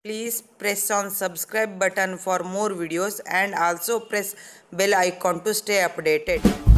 Please press on subscribe button for more videos and also press bell icon to stay updated.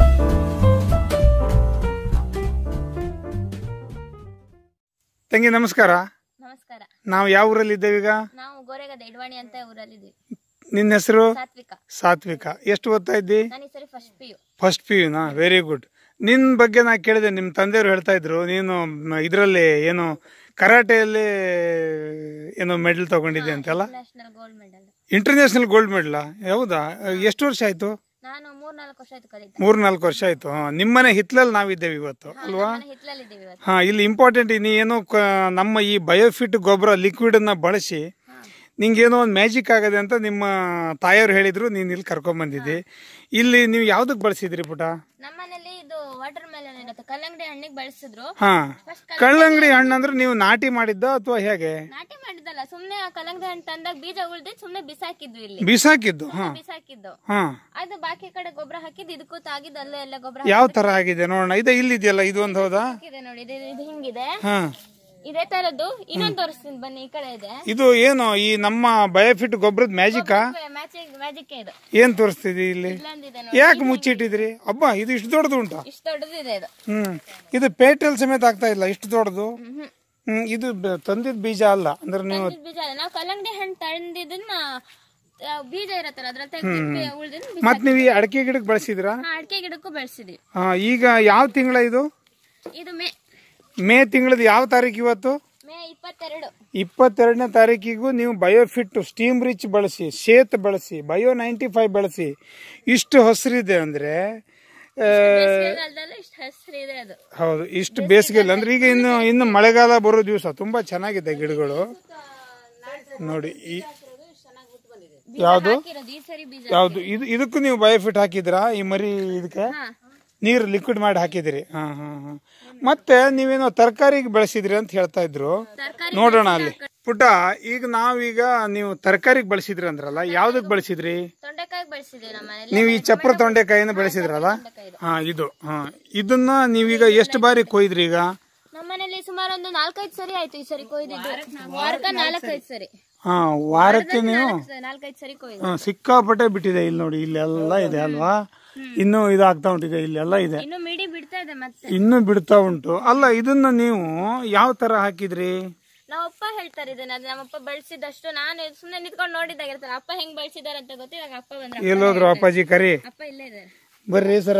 ತಂಗಿ ನಮಸ್ಕಾರ ನಮಸ್ಕಾರ ನಾವು ಯಾವ ಊರಲ್ಲಿ ಇದ್ದೇವೆ ಈಗ ನಾವು ಗೋರೆಗದ ಇಡ್ವಾಣಿ ಅಂತ ಊರಲ್ಲಿದ್ದೀವಿ ನಿನ್ನ ಹೆಸರು ಸಾತ್ವಿಕ ಸಾತ್ವಿಕ ಎಷ್ಟು ಓದ್ತಾ ಇದ್ದಿ ನಾನು ಈ ಸರಿ first P U first P ಯುನಾ ವೆರಿ ಗುಡ್ ನಿನ್ ಬಗ್ಗೆ ನಾ ಕೇಳಿದೆ ನಿಮ್ಮ ತಂದೆಯವರು ಹೇಳ್ತಾ ಇದ್ರು ನೀನು ಇದರಲ್ಲಿ ಏನು ಕರಾಟೆಯಲ್ಲಿ ಏನೋ ಮೆಡಲ್ ತಗೊಂಡಿದ್ದೆ ಅಂತೆಲ್ಲ national gold medal international gold medal ಹೌದಾ ಎಷ್ಟು ವರ್ಷ ಆಯ್ತು ನಾನು ಮೂರ್ ನಾಲ್ಕು ವರ್ಷ ಆಯ್ತು ಕಲಿತೆ ಮೂರ್ ನಾಲ್ಕು ವರ್ಷ ಆಯ್ತು ಹಾ, ನಿಮ್ಮನೆ ಹಿತ್ಲಲ್ಲಿ ನಾವಿದ್ದೇವೆ ಇವತ್ತು ಅಲ್ವಾ ನಾನು ಹಿತ್ಲಲ್ಲಿದ್ದೀವಿ ಇವತ್ತು ಹಾ ಇಲ್ಲಿ ಇಂಪಾರ್ಟೆಂಟ್ ನೀ ಏನೋ ಕ- ನಮ್ಮ ಈ ಬಯೋಫಿಟ್ ಗೊಬ್ಬರ ಲಿಕ್ವಿಡ್ ಅನ್ನ ಬಳಸಿ ನಿಂಗೇನೋ ಒಂದು ಮ್ಯಾಜಿಕ್ ಆಗದೆ ಅಂತ ನಿಮ್ಮ ತಾಯಿಯವ್ರು ಹೇಳಿದ್ರು ನೀನು ಇಲ್ಲಿ ಕರ್ಕೊಂಡ್ ಬಂದಿದ್ದಿ ಇಲ್ಲಿ ನೀವು ಯಾವ್ದಕ್ ಬಳಸಿದ್ರಿ ಪುಟ ನಮ್ಮನೇಲಿ ಇದು ವಾಟರ್ ಮೆಲನ್ ಇರುತ್ತೆ ಕಲ್ಲಂಗಡಿ ಹಣ್ಣಿಗೆ ಬಳಸಿದ್ರು ಹಾ ಕಳ್ಳಂಗಡಿ ಹಣ್ಣು ಅಂದ್ರೆ ನೀವು ನಾಟಿ ಮಾಡಿದ್ದ ಅಥವಾ ಹೇಗೆ ನಾಟಿ ಮಾಡಿದ್ದಲ್ಲ ಸುಮ್ನೆ ಆ ಕಲ್ಲಂಗಡಿ ಹಣ್ಣು ತಂದಾಗ ಬೀಜ ಉಳ್ದಿ ಸುಮ್ನೆ ಬಿಸಾಕಿದ್ವಿ ಇಲ್ಲಿ ಬಿಸಾಕಿದ್ದು ಹಾ ಬಿಸಾಕಿದ್ದು ಹಾ ಅದು ಬಾಕಿ ಕಡೆ ಗೊಬ್ಬರ ಹಾಕಿದ್ದು ಇದಕ್ಕೂ ತಾಗಿದ್ದು ಅಲ್ಲೇ ಎಲ್ಲ ಗೊಬ್ಬರ ಯಾವ ತರ ಆಗಿದೆ ನೋಡೋಣ ಇದೆ ಇಲ್ಲಿದೆಯಲ್ಲ ಇದು ಒಂದು ಹೌದಾ ಹಾಕಿದೆ ನೋಡಿ ಇದು ಇದು ಹಿಂಗಿದೆ ಹಾ ಇದೇ ತರದ್ದು ಇನ್ನೊಂದು ತೋರಿಸ್ತೀನಿ ಬನ್ನಿ ಈ ಕಡೆ ಇದೆ ಇದು ಏನು ಈ ನಮ್ಮ ಬಯೋಫಿಟ್ ಗೊಬ್ಬರದ ಮ್ಯಾಜಿಕಾ ಮ್ಯಾಚಿಂಗ್ ಮ್ಯಾಜಿಕ್ ಇದು ಏನ್ ತೋರಿಸ್ತಿದಿ ಇಲ್ಲಿ ಇಲ್ಲೊಂದಿದೆ ನೋಡಿ ಯಾಕೆ ಮುಚ್ಚಿಟ್ಟಿದ್ರಿ ಅಬ್ಬಾ ಇದು ಇಷ್ಟು ದೊಡ್ಡದು ಉಂಟಾ ಇಷ್ಟು ದೊಡ್ಡದಿದೆ ಇದು ಹ್ಮ್ ಇದು ಪೇಟೆಲ್ ಸಮೇತ ಆಗ್ತಾ ಇಲ್ಲ ಇಷ್ಟು ದೊಡ್ಡದು ಹ್ಮ್ ಇದು ಬ- ತಂದಿದ್ ಬೀಜ ಅಲ್ಲ ಅಂದ್ರೆ ನೀವು ತಂದಿದ್ ಬೀಜ ಅಲ್ಲ ನಾವು ಕಲ್ಲಂಗಡಿ ಹಣ್ಣು ತಂದಿದ್ದನ್ನ ಆ, ಬೀಜ ಇರತ್ತಲ್ಲ ಅದ್ರಲ್ಲಿ ತೆಗ್ದು ಉಳಿದಿದ್ದು ಮತ್ ನೀವು ಈ ಅಡಕೆ ಗಿಡಕ್ಕೆ ಬಳಸಿದ್ರಾ ಅಡಿಕೆ ಗಿಡಕ್ಕೂ ಬೆಳೆಸಿದ್ವಿ ಹಾ, ಈಗ ಯಾವ ತಿಂಗಳ ಇದು ಇದು ಮೇ ಮೇ ತಿಂಗಳದ ಯಾವ ತಾರೀಕು ಇವತ್ತು ಮೇ ಇಪ್ಪತ್ತೆರಡು ಇಪ್ಪತ್ತೆರಡನೇ ತಾರೀಕಿಗೂ ನೀವು ಬಯೋಫಿಟ್ ಸ್ಟೀಮ್ ರಿಚ್ ಬಳಸಿ ಶೇತ್ ಬಳಸಿ ಬಯೋ ನೈಂಟಿ ಫೈವ್ ಬಳಸಿ ಇಷ್ಟು ಹಸಿರಿದೆ ಅಂದ್ರೆ ಆ, ಬೇಸಿಗೆಗಾಲದಲ್ಲಿ ಇಷ್ಟು ಹಸಿರು ಇದೆ ಅದು ಹೌದು ಇಷ್ಟು ಬೇಸಿಗೆ ಅಂದ್ರೆ ಈಗ ಇನ್ನು ಇನ್ನು ಮಳೆಗಾಲ ಬರೋ ದಿವಸ ತುಂಬಾ ಚೆನ್ನಾಗಿದೆ ಗಿಡಗಳು ನೋಡಿ ಈ ಯಾವುದು ಹಾಕಿರೋದು ಈ ಸರಿ ಬೀಜ ಯಾವ್ದು ಇದು ಇದಕ್ಕೂ ನೀವು ಬಯೋಫಿಟ್ ಹಾಕಿದ್ರಾ ಈ ಮರಿ ಇದಕ್ಕೆ ಹಾ ನೀರು ಲಿಕ್ವಿಡ್ ಮಾಡಿ ಹಾಕಿದಿರಿ ಹಾ ಹಾ ಹಾ ಮತ್ತೆ ನೀವೇನೋ ತರಕಾರಿಗೆ ಬೆಳೆಸಿದ್ರಿ ಅಂತ ಹೇಳ್ತಾ ಇದ್ರು ತರಕಾರಿ ನೋಡೋಣ ಅಲ್ಲಿ ಪುಟ್ಟ ಈಗ ನಾವೀಗ ನೀವು ತರಕಾರಿಗೆ ಬಳಸಿದ್ರಿ ಅಂದ್ರಲ್ಲ ಯಾವ್ದಕ್ ಬಳಸಿದ್ರಿ ತೊಂಡೆಕಾಯಿ ಬೆಳೆಸಿದ್ವಿ ನಮ್ಮ ಮನೇಲಿ ನೀವು ಈ ಚಪ್ರ ತೊಂಡೆಕಾಯಿನ ಬೆಳೆಸಿದ್ರಲ್ಲ ಹಾ ಇದು ಹಾ ಇದನ್ನ ನೀವೀಗ ಎಷ್ಟು ಬಾರಿ ಕೊಯ್ದ್ರಿ ಈಗ ನಮ್ಮ ಮನೇಲಿ ಸುಮಾರು ಒಂದು ನಾಲ್ಕೈದು ಸರಿ ಆಯ್ತು ಈ ಸರಿ ಕೊಯ್ದಿದ್ದು ವಾರಕ್ಕ ನಾಲ್ಕೈದು ಸರಿ ಹಾ ವಾರಕ್ಕೆ ನೀವು ನಾಲ್ಕೈದು ಸರಿ ಕೊಯ್ದು ಹಾ, ಸಿಕ್ಕಾಪಟ್ಟೆ ಬಿಟ್ಟಿದೆ ಇಲ್ಲಿ ನೋಡಿ ಇಲ್ಲೆಲ್ಲ ಇದೆ ಅಲ್ವಾ ಇನ್ನೂ ಇದಾಗ್ತಾ ಉಂಟಿದೆ ಇಲ್ಲೆಲ್ಲ ಇದೆ ಇನ್ನು ಮಿಡಿ ಬಿಡ್ತಾ ಇದೆ ಮತ್ತೆ ಇನ್ನೂ ಬಿಡ್ತಾ ಉಂಟು ಅಲ್ಲ ಇದನ್ನ ನೀವು ಯಾವ ತರ ಹಾಕಿದ್ರಿ ನಮ್ಮಪ್ಪ ಹೇಳ್ತಾರೆ ಇದನ್ನ ಅದು ನಮ್ಮಪ್ಪ ಬೆಳೆಸಿದಷ್ಟು ನಾನು ಸುಮ್ನೆ ನಿಂತ್ಕೊಂಡು ನೋಡಿದಾಗಿರ್ತಾರೆ ಅಪ್ಪ ಹೆಂಗ್ ಬೆಳೆಸಿದಾರೆ ಅಂತ ಗೊತ್ತಿಲ್ಲ ಅಪ್ಪ ಬಂದ್ರೆ ಎಲ್ಲೋದ್ರು ಅಪ್ಪಾಜಿ ಕರಿ ಅಪ್ಪ ಇಲ್ಲೇ ಇದ್ದಾರೆ ಬರ್ರಿ ಸರ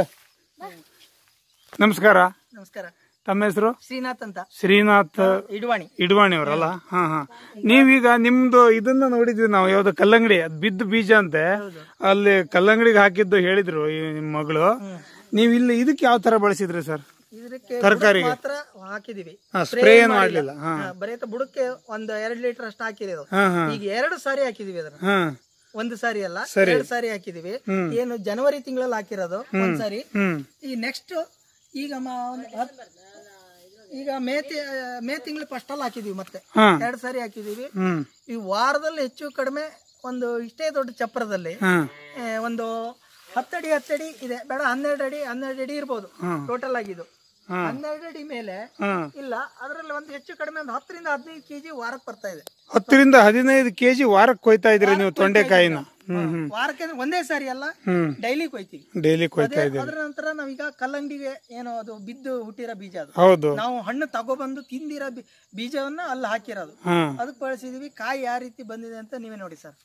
ನಮಸ್ಕಾರ ನಮಸ್ಕಾರ ತಮ್ಮ ಹೆಸರು ಶ್ರೀನಾಥ್ ಅಂತ ಶ್ರೀನಾಥ್ ಇಡುವಾಣಿ ಇಡ್ವಾಣಿ ಅವರಲ್ಲ ಹಾ ಹಾ ನೀವೀಗ ನಿಮ್ದು ಇದನ್ನ ನೋಡಿದ್ವಿ ನಾವು ಯಾವ್ದು ಕಲ್ಲಂಗಡಿ ಅದ್ ಬಿದ್ದು ಬೀಜ ಅಂತೆ ಅಲ್ಲಿ ಕಲ್ಲಂಗಡಿಗೆ ಹಾಕಿದ್ದು ಹೇಳಿದ್ರು ಈ ನಿಮ್ ಮಗಳು ನೀವ್ ಇಲ್ಲಿ ಇದಕ್ಕೆ ಯಾವ ತರ ಬಳಸಿದ್ರಿ ಸರ್ ಇದಕ್ಕೆ ತರಕಾರಿಗೆ ಮಾತ್ರ ಹಾಕಿದೀವಿ ಸ್ಪ್ರೇ ಏನ್ ಮಾಡ್ಲಿಲ್ಲ ಹಾ ಹಾ, ಬರೀ ತ ಬುಡಕ್ಕೆ ಒಂದ್ ಎರಡ್ ಲೀಟರ್ ಅಷ್ಟು ಹಾಕಿರೋದು ಹಾ ಹಾ ಈಗ ಎರಡು ಸಾರಿ ಹಾಕಿದೀವಿ ಅದನ್ನ ಹಾ ಒಂದು ಸಾರಿ ಅಲ್ಲ ಎರಡು ಸಾರಿ ಹಾಕಿದೀವಿ ಏನು ಜನವರಿ ತಿಂಗಳಲ್ಲಿ ಹಾಕಿರೋದು ಒಂದ್ ಸಾರಿ ಹ್ಮ್ ಈ ನೆಕ್ಸ್ಟ್ ಈಗ ಮ- ಒಂದ್ ಹತ್- ಈಗ ಮೇ ತಿ- ಮೇ ತಿಂಗಳು ಫಸ್ಟ್ ಅಲ್ಲಿ ಹಾಕಿದೀವಿ ಮತ್ತೆ ಹಾ ಎರಡು ಸಾರಿ ಹಾಕಿದೀವಿ ಹ್ಮ್ ಈ ವಾರದಲ್ಲಿ ಹೆಚ್ಚು ಕಡಿಮೆ ಒಂದು ಇಷ್ಟೇ ದೊಡ್ಡ ಚಪ್ರದಲ್ಲಿ ಹಾ ಆ, ಒಂದು ಹತ್ತಡಿ ಹತ್ತಡಿ ಇದೆ ಬೇಡ ಹನ್ನೆರಡು ಅಡಿ ಹನ್ನೆರಡು ಅಡಿ ಇರ್ಬೋದು ಟೋಟಲ್ ಆಗಿದ್ದು ಹಾ. ಹನ್ನೆರಡು ಅಡಿ ಮೇಲೆ ಹಾ ಇಲ್ಲ ಅದರಲ್ಲಿ ಒಂದು ಹೆಚ್ಚು ಕಡಿಮೆ ಒಂದು ಹತ್ತರಿಂದ ಹದಿನೈದು ಕೆಜಿ ವಾರಕ್ಕೆ ಬರ್ತಾ ಇದೆ ಹತ್ತರಿಂದ ಹದಿನೈದು ಕೆಜಿ ವಾರಕ್ಕೆ ಕೊಯ್ತಾ ಇದ್ರಿ ನೀವು ತೊಂಡೆಕಾಯಿನ ಹ್ಮ್ ಹ್ಮ್ ವಾರಕ್ಕೆ ಅಂದ್ರೆ ಒಂದೇ ಸಾರಿ ಅಲ್ಲ ಹ್ಮ್ ಡೈಲಿ ಕೊಯ್ತೀವಿ ಡೈಲಿ ಕೊಯ್ತಾ ಇದ್ದೀರಿ ಅದರ ನಂತರ ನಾವೀಗ ಕಲ್ಲಂಗಡಿಗೆ ಏನೋ ಅದು ಬಿದ್ದು ಹುಟ್ಟಿರೋ ಬೀಜ ಅದು ಹೌದು ನಾವು ಹಣ್ಣು ತಗೊಬಂದು ತಿಂದಿರೋ ಬಿ- ಬೀಜವನ್ನ ಅಲ್ಲಿ ಹಾಕಿರೋದು ಹಾ ಅದಕ್ಕೆ ಬಳಸಿದೀವಿ ಕಾಯಿ ಯಾವ ರೀತಿ ಬಂದಿದೆ ಅಂತ ನೀವೇ ನೋಡಿ ಸರ್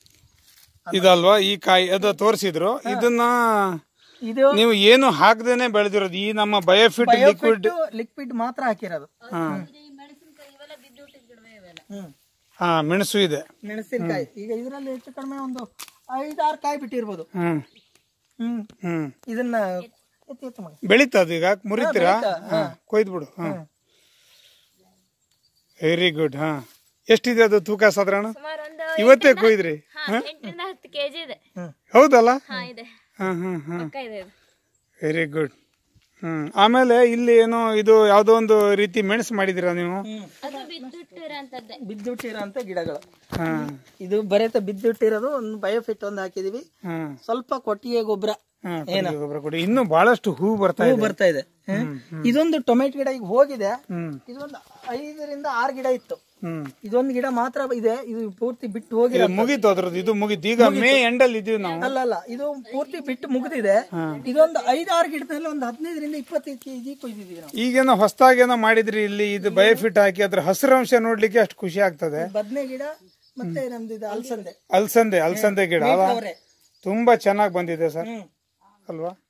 ಇದಲ್ವಾ ಈ ಕಾಯಿ ಅದು ತೋರಿಸಿದ್ರು ಇದನ್ನ ಇದು ನೀವು ಏನು ಹಾಕದೇನೆ ಬೆಳೆದಿರೋದು ಈ ನಮ್ಮ ಬಯೋಫಿಟ್ ಲಿಕ್ವಿಡ್ ಲಿಕ್ವಿಡ್ ಮಾತ್ರ ಹಾಕಿರೋದು ಹಾ ಹ್ಮ್ ಹಾ ಮೆಣಸು ಇದೆ ಮೆಣಸಿನಕಾಯಿ ಈಗ ಇದರಲ್ಲಿ ಹೆಚ್ಚು ಕಡಿಮೆ ಒಂದು ಐದಾರು ಕಾಯಿ ಬಿಟ್ಟಿರ್ಬೋದು ಹ್ಮ್ ಹ್ಮ್ ಹ್ಮ್ ಇದನ್ನ ಎತ್ತಿ ಎತ್ತು ಮಗ ಬೆಳೀತದ ಈಗ ಮುರಿತೀರಾ ಹಾ ಕೊಯ್ದು ಬಿಡು ಹಾ ವೆರಿ ಗುಡ್ ಹಾ ಎಷ್ಟಿದೆ ಅದು ತೂಕ ಸಾಧಾರಣ ಸುಮಾರು ಒಂದು ಇವತ್ತೇ ಕೊಯ್ದ್ರಿ ಹಾ ಎಂಟರಿಂದ ಹತ್ತು ಕೆಜಿ ಇದೆ ಹೌದಲ್ಲ ಹಾ ಇದೆ ಹಾ ಹಾ ಹಾ ಪಕ್ಕ ಇದೆ ಇದು ವೆರಿ ಗುಡ್ ಹ್ಮ್ ಆಮೇಲೆ ಇಲ್ಲಿ ಏನೋ ಇದು ಯಾವ್ದೋ ಒಂದು ರೀತಿ ಮೆಣಸು ಮಾಡಿದಿರಾ ನೀವು ಅದು ಬಿದ್ದುಟ್ಟಿರೋಂಥದ್ದೇ ಬಿದ್ದುಟ್ಟಿರೋ ಅಂತ ಗಿಡಗಳು ಹಾ ಇದು ಬರೇತ ಬಿದ್ದುಟ್ಟಿರೋದು ಒಂದು ಬಯೋಫಿಟ್ ಒಂದು ಹಾಕಿದೀವಿ ಹಾ ಸ್ವಲ್ಪ ಕೊಟ್ಟಿಗೆ ಗೊಬ್ಬರ ಹಾ, ಕೊಟ್ಟಿಗೆ ಗೊಬ್ಬರ ಕೊಡಿ ಇನ್ನೂ ಬಹಳಷ್ಟು ಹೂ ಬರ್ತಾ ಹೂ ಇದೆ ಬರ್ತಾ ಇದೆ ಇದೊಂದು ಟೊಮೆಟೊ ಗಿಡ ಈಗ ಹೋಗಿದೆ ಹ್ಮ್ ಇದೊಂದು ಐದರಿಂದ ಆರು ಗಿಡ ಇತ್ತು ಹ್ಮ್ ಇದೊಂದು ಗಿಡ ಮಾತ್ರ ಇದೆ ಇದು ಪೂರ್ತಿ ಬಿಟ್ಟು ಇದು ಹೋಗಿರೋ ಮುಗೀತು ಅದ್ರದ್ದು ಇದು ಮುಗೀತು ಈಗ ಮೇ ಎಂಡಲ್ಲಿ ಇದೀವಿ ನಾವು ಅಲ್ಲ ಅಲ್ಲ ಇದು ಪೂರ್ತಿ ಬಿಟ್ಟು ಮುಗಿದಿದೆ ಇದೊಂದು ಐದಾರು ಗಿಡದಲ್ಲಿ ಒಂದು ಹದಿನೈದರಿಂದ ಇಪ್ಪತ್ತೈದು ಕೆಜಿ ಕೊಯ್ದಿದ್ದೀವಿ ನಾವು ಈಗೇನೋ ಹೊಸದಾಗೇನೋ ಮಾಡಿದ್ರಿ ಇಲ್ಲಿ ಇದು ಬಯೋಫಿಟ್ ಹಾಕಿ ಅದ್ರ ಹಸಿರಂಶ ನೋಡ್ಲಿಕ್ಕೆ ಅಷ್ಟು ಖುಷಿ ಆಗ್ತದೆ ಬದನೆ ಗಿಡ ಮತ್ತೆ ನಮ್ದು ಇದು ಅಲಸಂದೆ ಅಲ್ಸಂದೆ ಅಲ್ಸಂದೆ ಗಿಡ ಅಲ್ಲ ಅವರೇ ತುಂಬಾ ಚೆನ್ನಾಗಿ ಬಂದಿದೆ ಸರ್ ಹ್ಮ್ ಅಲ್ವಾ